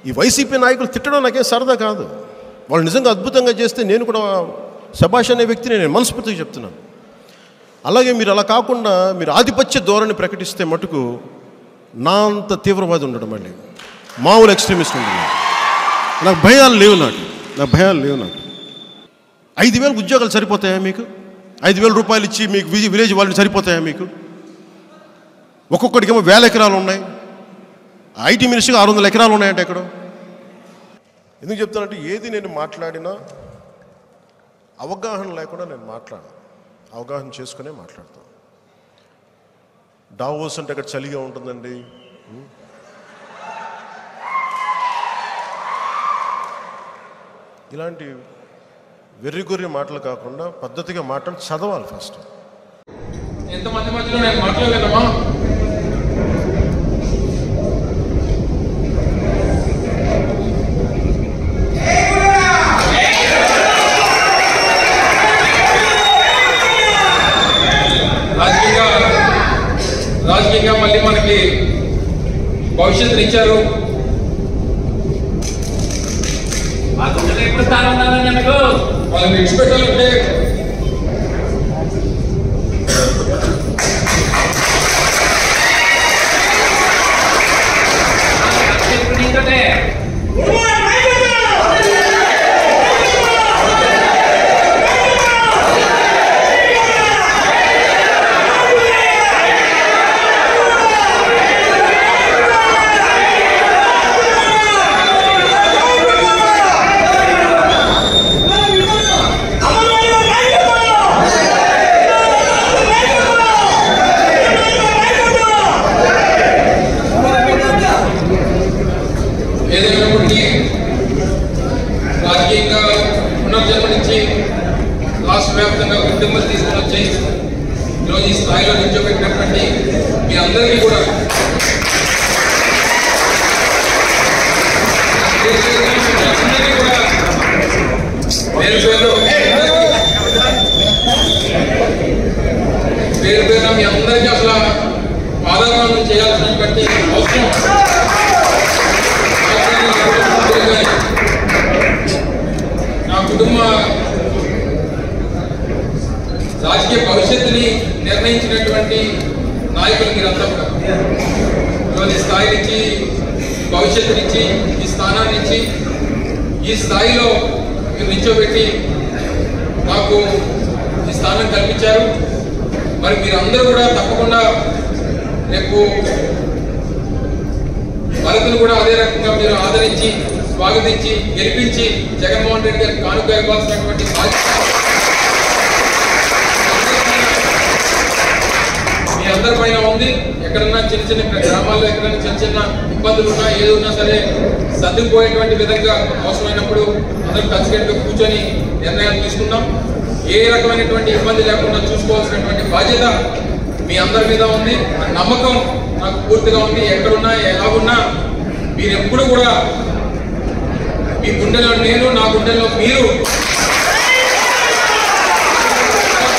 ఈ వైసీపీ నాయకులు తిట్టడం నాకేం సరదా కాదు వాళ్ళు నిజంగా అద్భుతంగా చేస్తే నేను కూడా శభాష్ అనే వ్యక్తిని నేను మనస్ఫూర్తిగా చెప్తున్నాను అలాగే మీరు అలా కాకుండా మీరు ఆధిపత్య ధోరణి ప్రకటిస్తే మటుకు నా అంత తీవ్రవాది ఉండడం మళ్ళీ మామూలు ఎక్స్ట్రీమిస్ట్ ఉండడం నాకు భయాలు లేవు నాకు నాకు భయాలు లేవు నాకు ఐదు వేలకు ఉద్యోగాలు సరిపోతాయా మీకు ఐదు వేల రూపాయలు ఇచ్చి మీకు విజి- విలేజ్ వాళ్ళని సరిపోతాయా మీకు ఒక్కొక్కడికేమో వేల ఎకరాలు ఉన్నాయి ఐటీ మినిస్టర్కి ఆరు వందల ఎకరాలు ఉన్నాయంటే ఎక్కడ ఎందుకు చెప్తానంటే ఏది నేను మాట్లాడినా అవగాహన లేకుండా నేను మాట్లాడను అవగాహన చేసుకునే మాట్లాడతాను డావోస్ అంటే అక్కడ చలిగా ఉంటుందండి ఉం? ఇలాంటి వెర్రిగొర్రి మాటలు కాకుండా పద్ధతిగా మాటలు చదవాలి ఫస్ట్ ఎంతమంది మధ్యలో నేను మాట్లాడలేదమ్మా రాజకీయంగా రాజకీయంగా మళ్ళీ మనకి భవిష్యత్తుని ఇచ్చారు ఆ గుండెలో ఎప్పుడు స్థానం ఉండాలని నాకు వాళ్ళని విడిచిపెట్టాలంటే ఇప్పుడు నీతోటే ఏదైనప్పటికీ రాజకీయంగా పునర్జన్మనిచ్చి రాష్ట్ర వ్యాప్తంగా కుటుంబాలు తీసుకుని వచ్చి ఈరోజు ఈ స్థాయిలో నిల్చోబెట్టినటువంటి మీ అందరికీ కూడా మీ అందరికీ కూడా పేరు పేరు పేరు పేరున మీ అందరికీ అసలు పాదాలను చేయాల్సినటువంటి అవసరం నా కుటుంబ రాజకీయ భవిష్యత్తుని నిర్ణయించినటువంటి నాయకులు మీరంతా కూడా ఈరోజు ఈ స్థాయి నుంచి ఈ భవిష్యత్తునిచ్చి ఈ స్థానాన్ని ఇచ్చి ఈ స్థాయిలో మీరు నిల్చోబెట్టి నాకు ఈ స్థానం కల్పించారు మరి మీరందరూ కూడా తప్పకుండా రేపు భరత్ను కూడా అదే రకంగా మీరు ఆదరించి స్వాగతించి గెలిపించి జగన్మోహన్ రెడ్డి గారికి కానుక ఇవ్వాల్సినటువంటి బాధ్యత మీ అందరి పైన ఉంది ఎక్కడన్నా చిన్న చిన్న ఇక్కడ గ్రామాల్లో ఎక్కడైనా చిన్న చిన్న ఇబ్బందులు ఉన్నా ఏది ఉన్నా సరే సర్దుకుపోయేటువంటి విధంగా అవసరమైనప్పుడు అందరం కలిసికట్టుగా కూర్చొని నిర్ణయాలు తీసుకుందాం ఏ రకమైనటువంటి ఇబ్బంది లేకుండా చూసుకోవాల్సినటువంటి బాధ్యత మీ అందరి మీద ఉంది ఆ నమ్మకం నాకు పూర్తిగా ఉంది ఎక్కడున్నా ఎలా ఉన్నా మీరు ఎప్పుడు కూడా మీ గుండెలో నేను నా గుండెలో మీరు